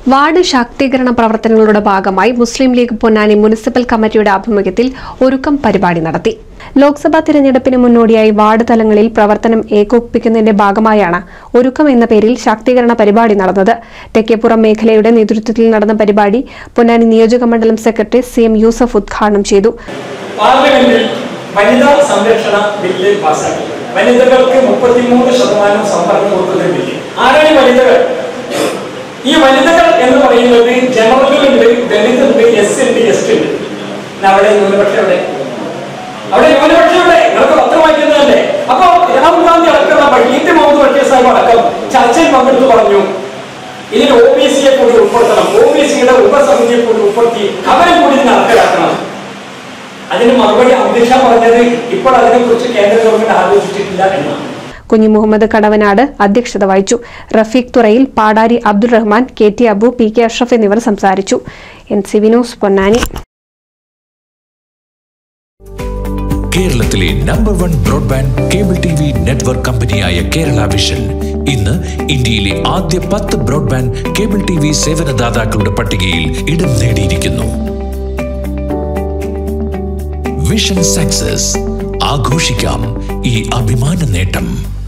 ward ശാക്തീകരണ പ്രവർത്തനങ്ങളുടെ ഭാഗമായി മുസ്ലിം ലീഗ് പൊന്നാനി മുനിസിപ്പൽ കമ്മിറ്റിയുടെ ആഭിമുഖ്യത്തിൽ ഒരുക്കം പരിപാടി നടത്തി ലോക്സഭാ തിരഞ്ഞെടുപ്പിന് മുന്നോടിയായി വാർഡ് തലങ്ങളിൽ പ്രവർത്തനം ഏകോപിപ്പിക്കുന്നതിന്റെ ഭാഗമായാണ് ഒരുക്കം എന്ന പേരിൽ ശാക്തീകരണ പരിപാടി നടന്നത് തെക്കേപ്പുറം മേഖലയുടെ നേതൃത്വത്തിൽ നടന്ന പരിപാടി പൊന്നാനി നിയോജക മണ്ഡലം സെക്രട്ടറി സി എം യൂസഫ് ഉദ്ഘാടനം ചെയ്തു പാർലമെന്റിൽ വനിതാ സംരക്ഷണ ബില്ല് പാസ്സാക്കി വനിതകൾക്ക് മുപ്പത്തിമൂന്ന് ശതമാനം സംവരണം കൊടുക്കുന്ന ബില്ല് ആരാണ് ഈ വനിതകൾ ഈ വനിതകൾ എന്ന് പറയുന്നത് ജനറലുണ്ട് ദളിതുണ്ട് എസ് ഉണ്ട് എസ് ഉണ്ട് പിന്നെ അവിടെ ന്യൂനപക്ഷം എവിടെ അവിടെ ന്യൂനപക്ഷം എവിടെ നിങ്ങൾക്ക് പത്രം വായിക്കുന്നതല്ലേ അപ്പൊ രാഹുൽ ഗാന്ധി അടക്കം ബഷീർ മുഹമ്മദ് ബഷീർ സാഹിബ് അടക്കം ചർച്ചയിൽ പങ്കെടുത്ത് പറഞ്ഞു ഇതിൽ ഒ ബി സിയെ കൂടി ഉൾപ്പെടുത്തണം ഒ ബി സിയുടെ ഉപസമിതിയെ കൂടി ഉൾപ്പെടുത്തി അവരെ കൂടി ഇത് നടപ്പിലാക്കണം അതിന് മറുപടി അമിത് ഷാ പറഞ്ഞത് ഇപ്പോൾ അതിനെക്കുറിച്ച് കേന്ദ്ര ഗവൺമെന്റ് ആലോചിച്ചിട്ടില്ല എന്നാണ് കുഞ്ഞി മുഹമ്മദ് കടവനാട് അധ്യക്ഷത വഹിച്ചു Rafeeq Thurayil Padari Abdul Rahman K T Abu P K Ashraf എന്നിവർ സംസാരിച്ചു എൻ സി വിനോസ് പൊന്നാനി കേരളത്തിലെ number one broadband cable T V network കമ്പനിയായ കേരള വിഷൻ ഇന്ന് ഇന്ത്യയിലെ ആദ്യ പത്ത് ബ്രോഡ്ബാൻഡ് കേബിൾ ടി വി സേവനദാതാക്കളുടെ പട്ടികയിൽ ഇടം നേടിയിരിക്കുന്നു വിഷൻ സക്സസ് ആഘോഷിക്കാം ഈ അഭിമാന നേട്ടം